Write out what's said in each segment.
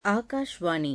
ஆகாஷ்வாணி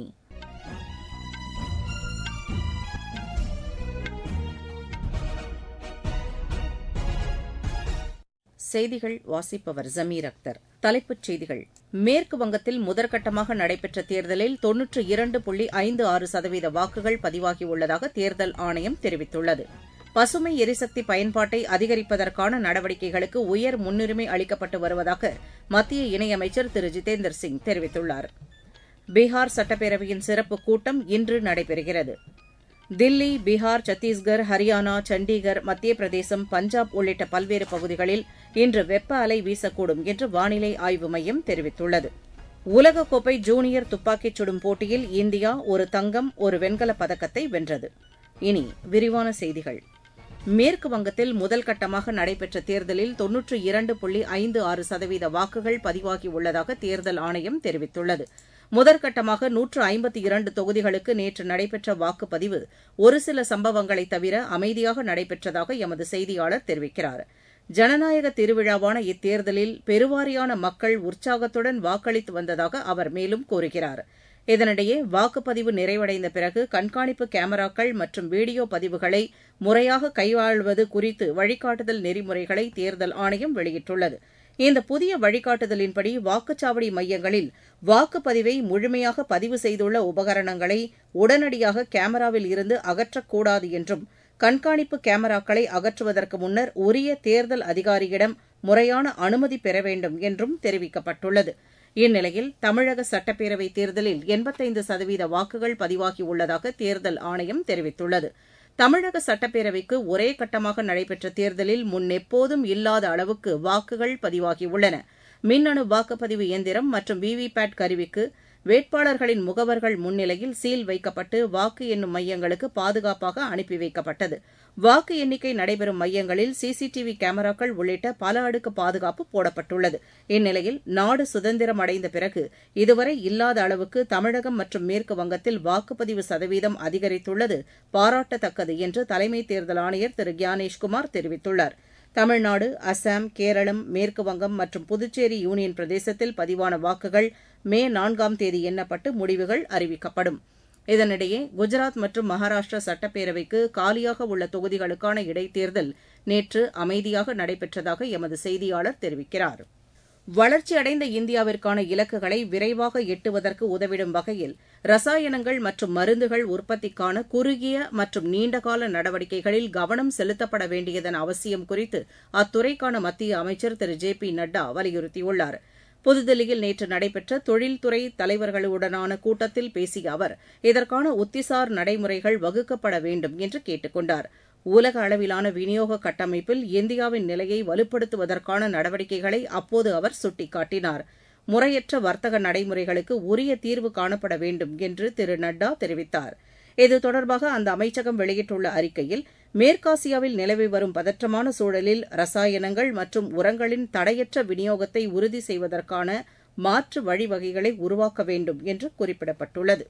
செய்திகள் வாசிப்பவர் ஜமீர் அக்தர் தலைப்புச் செய்திகள் மேற்கு வங்கத்தில் முதற்கட்டமாக நடைபெற்ற தேர்தலில் தொன்னூற்று இரண்டு புள்ளி ஐந்து ஆறு சதவீத வாக்குகள் பதிவாகியுள்ளதாக தேர்தல் ஆணையம் தெரிவித்துள்ளது பசுமை எரிசக்தி பயன்பாட்டை அதிகரிப்பதற்கான நடவடிக்கைகளுக்கு உயர் முன்னுரிமை அளிக்கப்பட்டு வருவதாக மத்திய இணையமைச்சர் திரு ஜிதேந்தர் சிங் தெரிவித்துள்ளார் பீகார் சட்டப்பேரவையின் சிறப்பு கூட்டம் இன்று நடைபெறுகிறது தில்லி பீகார் சத்தீஸ்கர் ஹரியானா சண்டிகர் மத்திய பிரதேசம் பஞ்சாப் உள்ளிட்ட பல்வேறு பகுதிகளில் இன்று வெப்ப அலை வீசக்கூடும் என்று வானிலை ஆய்வு மையம் தெரிவித்துள்ளது உலகக்கோப்பை ஜூனியர் துப்பாக்கிச் சுடும் போட்டியில் இந்தியா ஒரு தங்கம் ஒரு வெண்கலப் பதக்கத்தை வென்றது இனி விரிவான செய்திகள் மேற்கு வங்கத்தில் முதல் கட்டமாக நடைபெற்ற தேர்தலில் தொன்னூற்று இரண்டு புள்ளி ஐந்து ஆறு சதவீத வாக்குகள் பதிவாகியுள்ளதாக தேர்தல் ஆணையம் தெரிவித்துள்ளது முதற்கட்டமாக நூற்று ஐம்பத்தி இரண்டு தொகுதிகளுக்கு நேற்று நடைபெற்ற வாக்குப்பதிவு ஒரு சில சம்பவங்களைத் தவிர அமைதியாக நடைபெற்றதாக எமது செய்தியாளர் தெரிவிக்கிறார் ஜனநாயக திருவிழாவான இத்தேர்தலில் பெருவாரியான மக்கள் உற்சாகத்துடன் வாக்களித்து வந்ததாக அவர் மேலும் கூறுகிறார் இதனிடையே வாக்குப்பதிவு நிறைவடைந்த பிறகு கண்காணிப்பு கேமராக்கள் மற்றும் வீடியோ பதிவுகளை முறையாக கையாள்வது குறித்து வழிகாட்டுதல் நெறிமுறைகளை தேர்தல் ஆணையம் வெளியிட்டுள்ளது இந்த புதிய வழிகாட்டுதலின்படி வாக்குச்சாவடி மையங்களில் வாக்குப்பதிவை முழுமையாக பதிவு செய்துள்ள உபகரணங்களை உடனடியாக கேமராவில் இருந்து அகற்றக்கூடாது என்றும் கண்காணிப்பு கேமராக்களை அகற்றுவதற்கு முன்னர் உரிய தேர்தல் அதிகாரியிடம் முறையான அனுமதி பெற வேண்டும் என்றும் தெரிவிக்கப்பட்டுள்ளது இந்நிலையில் தமிழக சட்டப்பேரவைத் தேர்தலில் எண்பத்தைந்து சதவீத வாக்குகள் பதிவாகியுள்ளதாக தேர்தல் ஆணையம் தெரிவித்துள்ளது தமிழக சட்டப்பேரவைக்கு ஒரே கட்டமாக நடைபெற்ற தேர்தலில் முன்னெப்போதும் இல்லாத அளவுக்கு வாக்குகள் பதிவாகியுள்ளன மின்னணு வாக்குப்பதிவு இயந்திரம் மற்றும் விவிபேட் கருவிக்கு வேட்பாளர்களின் முகவர்கள் முன்னிலையில் சீல் வைக்கப்பட்டு வாக்கு எண்ணும் மையங்களுக்கு பாதுகாப்பாக அனுப்பி வைக்கப்பட்டது வாக்கு எண்ணிக்கை நடைபெறும் மையங்களில் சிசிடிவி கேமராக்கள் உள்ளிட்ட பல அடுக்கு பாதுகாப்பு போடப்பட்டுள்ளது இந்நிலையில் நாடு சுதந்திரம் அடைந்த பிறகு இதுவரை இல்லாத அளவுக்கு தமிழகம் மற்றும் மேற்கு வங்கத்தில் வாக்குப்பதிவு சதவீதம் அதிகரித்துள்ளது பாராட்டத்தக்கது என்று தலைமை தேர்தல் ஆணையர் திரு கியானேஷ்குமார் தெரிவித்துள்ளார் தமிழ்நாடு அசாம் கேரளம் மேற்குவங்கம் மற்றும் புதுச்சேரி யூனியன் பிரதேசத்தில் பதிவான வாக்குகள் மே நான்காம் தேதி எண்ணப்பட்டு முடிவுகள் அறிவிக்கப்படும் இதனிடையே குஜராத் மற்றும் மகாராஷ்டிரா சட்டப்பேரவைக்கு காலியாக உள்ள தொகுதிகளுக்கான இடைத்தேர்தல் நேற்று அமைதியாக நடைபெற்றதாக எமது செய்தியாளர் தெரிவிக்கிறார் வளர்ச்சியடைந்த இந்தியாவிற்கான இலக்குகளை விரைவாக எட்டுவதற்கு உதவிடும் வகையில் ரசாயனங்கள் மற்றும் மருந்துகள் உற்பத்திக்கான குறுகிய மற்றும் நீண்டகால நடவடிக்கைகளில் கவனம் செலுத்தப்பட வேண்டியதன் அவசியம் குறித்து அத்துறைக்கான மத்திய அமைச்சர் திரு ஜே பி நட்டா வலியுறுத்தியுள்ளார் புதுதில்லியில் நேற்று நடைபெற்ற தொழில்துறை தலைவர்களுடனான கூட்டத்தில் பேசிய அவர் இதற்கான உத்திசார் நடைமுறைகள் வகுக்கப்பட வேண்டும் என்று கேட்டுக் கொண்டார் உலக அளவிலான விநியோக கட்டமைப்பில் இந்தியாவின் நிலையை வலுப்படுத்துவதற்கான நடவடிக்கைகளை அப்போது அவர் சுட்டிக்காட்டினார் முறையற்ற வர்த்தக நடைமுறைகளுக்கு உரிய தீர்வு காணப்பட வேண்டும் என்று திரு நட்டா தெரிவித்தார் இது தொடர்பாக அந்த அமைச்சகம் வெளியிட்டுள்ள அறிக்கையில் மேற்காசியாவில் நிலவி வரும் பதற்றமான சூழலில் ரசாயனங்கள் மற்றும் உரங்களின் தடையற்ற விநியோகத்தை உறுதி செய்வதற்கான மாற்று வழிவகைகளை உருவாக்க வேண்டும் என்று குறிப்பிடப்பட்டுள்ளது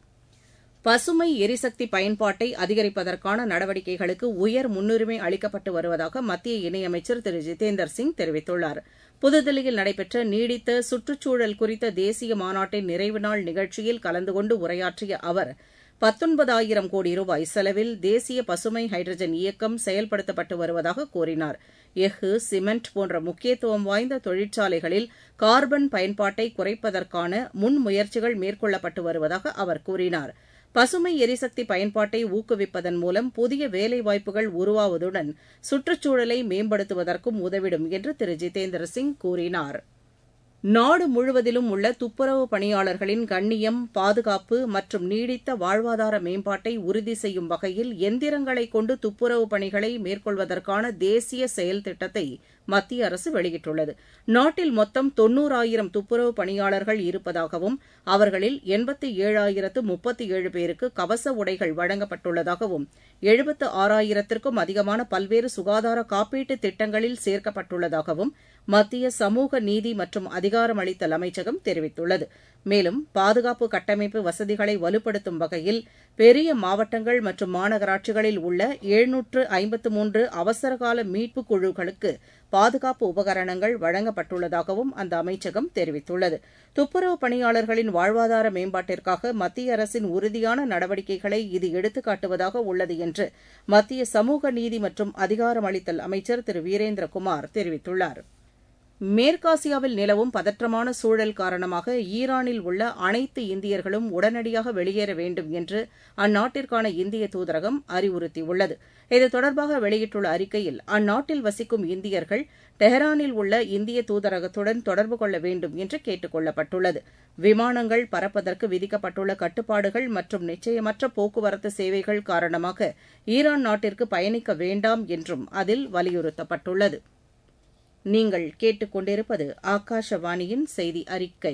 பசுமை எரிசக்தி பயன்பாட்டை அதிகரிப்பதற்கான நடவடிக்கைகளுக்கு உயர் முன்னுரிமை அளிக்கப்பட்டு வருவதாக மத்திய இணையமைச்சர் திரு ஜிதேந்தர் சிங் தெரிவித்துள்ளார் புதுதில்லியில் நடைபெற்ற நீடித்த சுற்றுச்சூழல் குறித்த தேசிய மாநாட்டின் நிறைவு நாள் நிகழ்ச்சியில் கலந்து கொண்டு உரையாற்றிய அவர் பத்தொன்பதாயிரம் கோடி ரூபாய் செலவில் தேசிய பசுமை ஹைட்ரஜன் இயக்கம் செயல்படுத்தப்பட்டு வருவதாக கூறினார் எஃகு சிமெண்ட் போன்ற முக்கியத்துவம் வாய்ந்த தொழிற்சாலைகளில் கார்பன் பயன்பாட்டை குறைப்பதற்கான முன்முயற்சிகள் மேற்கொள்ளப்பட்டு வருவதாக அவர் கூறினார் பசுமை எரிசக்தி பயன்பாட்டை ஊக்குவிப்பதன் மூலம் புதிய வேலைவாய்ப்புகள் உருவாவதுடன் சுற்றுச்சூழலை மேம்படுத்துவதற்கும் உதவிடும் என்று திரு ஜிதேந்திர சிங் கூறினார் நாடு முழுவதிலும் உள்ள துப்புரவு பணியாளர்களின் கண்ணியம் பாதுகாப்பு மற்றும் நீடித்த வாழ்வாதார மேம்பாட்டை உறுதி செய்யும் வகையில் எந்திரங்களை கொண்டு துப்புரவு பணிகளை மேற்கொள்வதற்கான தேசிய செயல் திட்டத்தை மத்திய அரசு வெளியிட்டுள்ளது நாட்டில் மொத்தம் தொன்னூறாயிரம் துப்புரவு பணியாளர்கள் இருப்பதாகவும் அவர்களில் எண்பத்தி ஏழாயிரத்து முப்பத்தி ஏழு பேருக்கு கவச உடைகள் வழங்கப்பட்டுள்ளதாகவும் எழுபத்து ஆறாயிரத்திற்கும் அதிகமான பல்வேறு சுகாதார காப்பீட்டு திட்டங்களில் சேர்க்கப்பட்டுள்ளதாகவும் மத்திய சமூக நீதி மற்றும் அதிகாரமளித்தல் அமைச்சகம் தெரிவித்துள்ளது மேலும் பாதுகாப்பு கட்டமைப்பு வசதிகளை வலுப்படுத்தும் வகையில் பெரிய மாவட்டங்கள் மற்றும் மாநகராட்சிகளில் உள்ள எழுநூற்று ஐம்பத்து மூன்று அவசரகால மீட்பு குழுக்களுக்கு பாதுகாப்பு உபகரணங்கள் வழங்கப்பட்டுள்ளதாகவும் அந்த அமைச்சகம் தெரிவித்துள்ளது துப்புரவு பணியாளர்களின் வாழ்வாதார மேம்பாட்டிற்காக மத்திய அரசின் உறுதியான நடவடிக்கைகளை இது எடுத்துக்காட்டுவதாக உள்ளது என்று மத்திய சமூக நீதி மற்றும் அதிகாரமளித்தல் அமைச்சர் திரு வீரேந்திரகுமார் தெரிவித்துள்ளார் மேற்காசியாவில் நிலவும் பதற்றமான சூழல் காரணமாக ஈரானில் உள்ள அனைத்து இந்தியர்களும் உடனடியாக வெளியேற வேண்டும் என்று அந்நாட்டிற்கான இந்திய தூதரகம் அறிவுறுத்தியுள்ளது இது தொடர்பாக வெளியிட்டுள்ள அறிக்கையில் அந்நாட்டில் வசிக்கும் இந்தியர்கள் டெஹ்ரானில் உள்ள இந்திய தூதரகத்துடன் தொடர்பு கொள்ள வேண்டும் என்று கேட்டுக் கொள்ளப்பட்டுள்ளது விமானங்கள் பறப்பதற்கு விதிக்கப்பட்டுள்ள கட்டுப்பாடுகள் மற்றும் நிச்சயமற்ற போக்குவரத்து சேவைகள் காரணமாக ஈரான் நாட்டிற்கு பயணிக்க வேண்டாம் என்றும் அதில் வலியுறுத்தப்பட்டுள்ளது நீங்கள் கேட்டுக்கொண்டிருப்பது ஆகாஷவாணியின் செய்தி அறிக்கை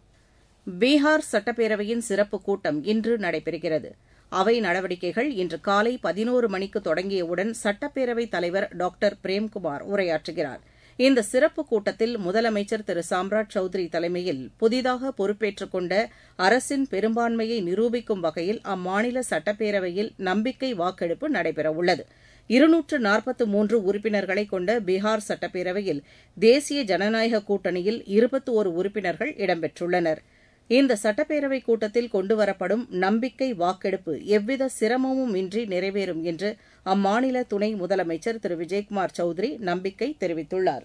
பீகார் சட்டப்பேரவையின் சிறப்பு கூட்டம் இன்று நடைபெறுகிறது அவை நடவடிக்கைகள் இன்று காலை பதினோரு மணிக்கு தொடங்கியவுடன் சட்டப்பேரவைத் தலைவர் டாக்டர் பிரேம்குமார் உரையாற்றுகிறார் இந்த சிறப்பு கூட்டத்தில் முதலமைச்சர் திரு சாம்ராஜ் சௌத்ரி தலைமையில் புதிதாக பொறுப்பேற்றுக் கொண்ட அரசின் பெரும்பான்மையை நிரூபிக்கும் வகையில் அம்மாநில சட்டப்பேரவையில் நம்பிக்கை வாக்கெடுப்பு நடைபெறவுள்ளது இருநூற்று நாற்பத்து மூன்று உறுப்பினர்களை கொண்ட பீகார் சட்டப்பேரவையில் தேசிய ஜனநாயக கூட்டணியில் இருபத்தி ஒரு உறுப்பினர்கள் இடம்பெற்றுள்ளனர் இந்த சட்டப்பேரவை கூட்டத்தில் கொண்டுவரப்படும் நம்பிக்கை வாக்கெடுப்பு எவ்வித சிரமமும் இன்றி நிறைவேறும் என்று அம்மாநில துணை முதலமைச்சர் திரு விஜய்குமார் சௌத்ரி நம்பிக்கை தெரிவித்துள்ளார்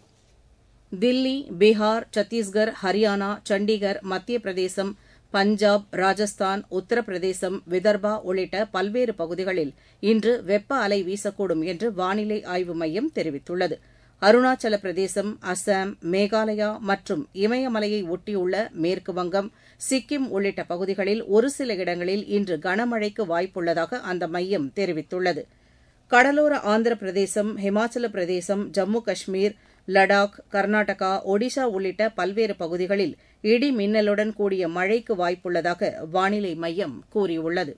தில்லி பீகார் சத்தீஸ்கர் ஹரியானா சண்டிகர் மத்திய பிரதேசம் பஞ்சாப் ராஜஸ்தான் உத்தரப்பிரதேசம் விதர்பா உள்ளிட்ட பல்வேறு பகுதிகளில் இன்று வெப்ப அலை வீசக்கூடும் என்று வானிலை ஆய்வு மையம் தெரிவித்துள்ளது அருணாச்சல பிரதேசம் அசாம் மேகாலயா மற்றும் இமயமலையை ஒட்டியுள்ள மேற்குவங்கம் சிக்கிம் உள்ளிட்ட பகுதிகளில் ஒரு சில இடங்களில் இன்று கனமழைக்கு வாய்ப்புள்ளதாக அந்த மையம் தெரிவித்துள்ளது கடலோர ஆந்திர பிரதேசம் ஹிமாச்சல பிரதேசம் ஜம்மு காஷ்மீர் லடாக் கர்நாடகா ஒடிஷா உள்ளிட்ட பல்வேறு பகுதிகளில் இடி மின்னலுடன் கூடிய மழைக்கு வாய்ப்புள்ளதாக வானிலை மையம் கூறியுள்ளது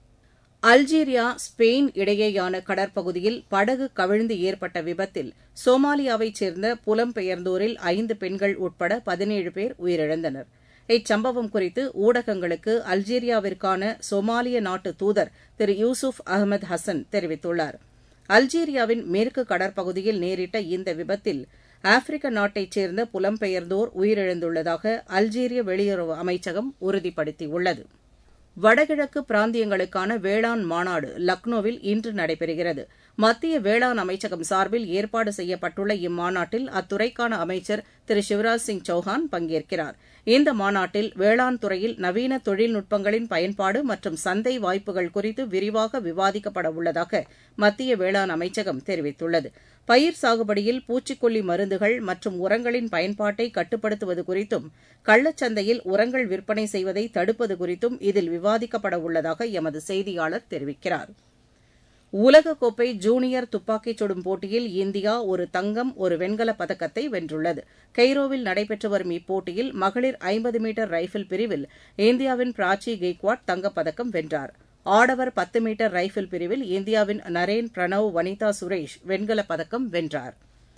அல்ஜீரியா ஸ்பெயின் இடையேயான கடற்பகுதியில் படகு கவிழ்ந்து ஏற்பட்ட விபத்தில் சோமாலியாவைச் சேர்ந்த புலம்பெயர்ந்தோரில் ஐந்து பெண்கள் உட்பட பதினேழு பேர் உயிரிழந்தனர் இச்சம்பவம் குறித்து ஊடகங்களுக்கு அல்ஜீரியாவிற்கான சோமாலிய நாட்டு தூதர் திரு யூசுப் அகமது ஹசன் தெரிவித்துள்ளார் அல்ஜீரியாவின் மேற்கு கடற்பகுதியில் நேரிட்ட இந்த விபத்தில் ஆப்பிரிக்க நாட்டைச் சேர்ந்த புலம்பெயர்ந்தோர் உயிரிழந்துள்ளதாக அல்ஜீரிய வெளியுறவு அமைச்சகம் உறுதிப்படுத்தியுள்ளது வடகிழக்கு பிராந்தியங்களுக்கான வேளாண் மாநாடு லக்னோவில் இன்று நடைபெறுகிறது மத்திய வேளாண் அமைச்சகம் சார்பில் ஏற்பாடு செய்யப்பட்டுள்ள இம்மாநாட்டில் அத்துறைக்கான அமைச்சர் திரு சிவராஜ் சிங் சௌஹான் பங்கேற்கிறார் இந்த மாநாட்டில் வேளாண் துறையில் நவீன தொழில்நுட்பங்களின் பயன்பாடு மற்றும் சந்தை வாய்ப்புகள் குறித்து விரிவாக விவாதிக்கப்பட உள்ளதாக மத்திய வேளாண் அமைச்சகம் தெரிவித்துள்ளது பயிர் சாகுபடியில் பூச்சிக்கொல்லி மருந்துகள் மற்றும் உரங்களின் பயன்பாட்டை கட்டுப்படுத்துவது குறித்தும் கள்ளச்சந்தையில் உரங்கள் விற்பனை செய்வதை தடுப்பது குறித்தும் இதில் விவாதிக்கப்பட உள்ளதாக எமது செய்தியாளர் தெரிவிக்கிறார் உலகக்கோப்பை ஜூனியர் துப்பாக்கிச் சுடும் போட்டியில் இந்தியா ஒரு தங்கம் ஒரு வெண்கலப் பதக்கத்தை வென்றுள்ளது கெய்ரோவில் நடைபெற்று வரும் இப்போட்டியில் மகளிர் ஐம்பது மீட்டர் ரைபிள் பிரிவில் இந்தியாவின் பிராச்சி கெய்க்வாட் தங்கப்பதக்கம் வென்றார் ஆடவர் பத்து மீட்டர் ரைபிள் பிரிவில் இந்தியாவின் நரேன் பிரணவ் வனிதா சுரேஷ் வெண்கலப் பதக்கம் வென்றார்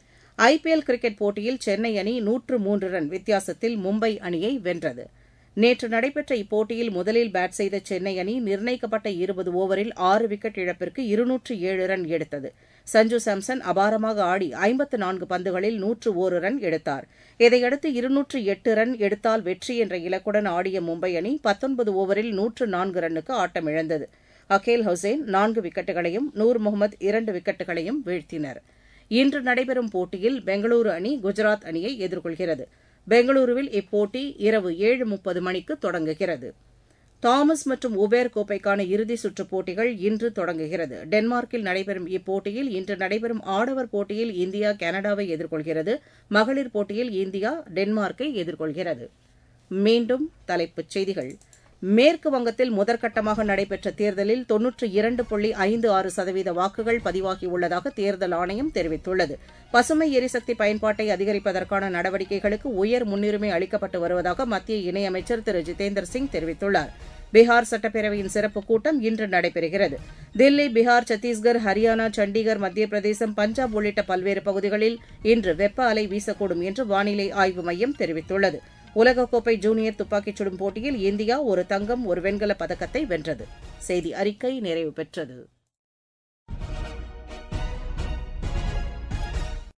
ஐபிஎல் கிரிக்கெட் போட்டியில் சென்னை அணி நூற்று மூன்று ரன் வித்தியாசத்தில் மும்பை அணியை வென்றது நேற்று நடைபெற்ற இப்போட்டியில் முதலில் பேட் செய்த சென்னை அணி நிர்ணயிக்கப்பட்ட இருபது ஓவரில் ஆறு விக்கெட் இழப்பிற்கு இருநூற்று ஏழு ரன் எடுத்தது சஞ்சு சாம்சன் அபாரமாக ஆடி ஐம்பத்து நான்கு பந்துகளில் நூற்று ஒரு ரன் எடுத்தார் இதையடுத்து இருநூற்று எட்டு ரன் எடுத்தால் வெற்றி என்ற இலக்குடன் ஆடிய மும்பை அணி பத்தொன்பது ஓவரில் நூற்று நான்கு ரன்னுக்கு ஆட்டமிழந்தது அகேல் ஹுசேன் நான்கு விக்கெட்டுகளையும் நூர் முகமது இரண்டு விக்கெட்டுகளையும் வீழ்த்தினர் இன்று நடைபெறும் போட்டியில் பெங்களூரு அணி குஜராத் அணியை எதிர்கொள்கிறது பெங்களூருவில் இப்போட்டி இரவு ஏழு முப்பது மணிக்கு தொடங்குகிறது தாமஸ் மற்றும் உபேர் கோப்பைக்கான இறுதி சுற்றுப் போட்டிகள் இன்று தொடங்குகிறது டென்மார்க்கில் நடைபெறும் இப்போட்டியில் இன்று நடைபெறும் ஆடவர் போட்டியில் இந்தியா கனடாவை எதிர்கொள்கிறது மகளிர் போட்டியில் இந்தியா டென்மார்க்கை எதிர்கொள்கிறது மீண்டும் தலைப்புச் செய்திகள் மேற்கு வங்கத்தில் முதற்கட்டமாக நடைபெற்ற தேர்தலில் தொன்னூற்று இரண்டு புள்ளி ஐந்து ஆறு சதவீத வாக்குகள் பதிவாகியுள்ளதாக தேர்தல் ஆணையம் தெரிவித்துள்ளது பசுமை எரிசக்தி பயன்பாட்டை அதிகரிப்பதற்கான நடவடிக்கைகளுக்கு உயர் முன்னுரிமை அளிக்கப்பட்டு வருவதாக மத்திய இணையமைச்சர் திரு ஜிதேந்திர சிங் தெரிவித்துள்ளார் பீகார் சட்டப்பேரவையின் சிறப்பு கூட்டம் இன்று நடைபெறுகிறது தில்லி பீகார் சத்தீஸ்கர் ஹரியானா சண்டிகர் மத்திய பிரதேசம் பஞ்சாப் உள்ளிட்ட பல்வேறு பகுதிகளில் இன்று வெப்ப அலை வீசக்கூடும் என்று வானிலை ஆய்வு மையம் தெரிவித்துள்ளது உலகக்கோப்பை ஜூனியர் துப்பாக்கிச் சுடும் போட்டியில் இந்தியா ஒரு தங்கம் ஒரு வெண்கலப் பதக்கத்தை வென்றது செய்தி அறிக்கை நிறைவு பெற்றது